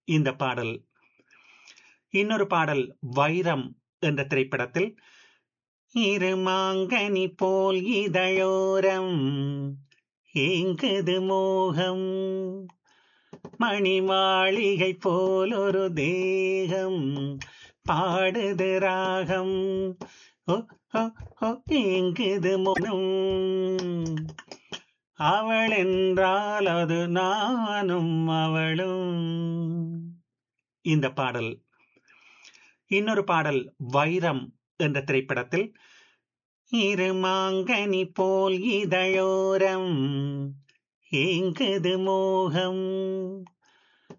இந்த பாடல் இன்னொரு பாடல் வைரம் என்ற திரைப்படத்தில் இருமாங்கனி போல் இதழோரம் ஏங்குது மோகம் மணி மாளிகை போல் ஒரு தேகம் பாடுது ராகம் ஓ ஓ ஓ ஏங்குது மோனம் அவள் என்றால் அது நானும் அவளும் இந்த பாடல் இன்னொரு பாடல் வைரம் என்ற திரைப்படத்தில் இருமாங்கனி போல் இதழோரம் ஏங்குது மோகம்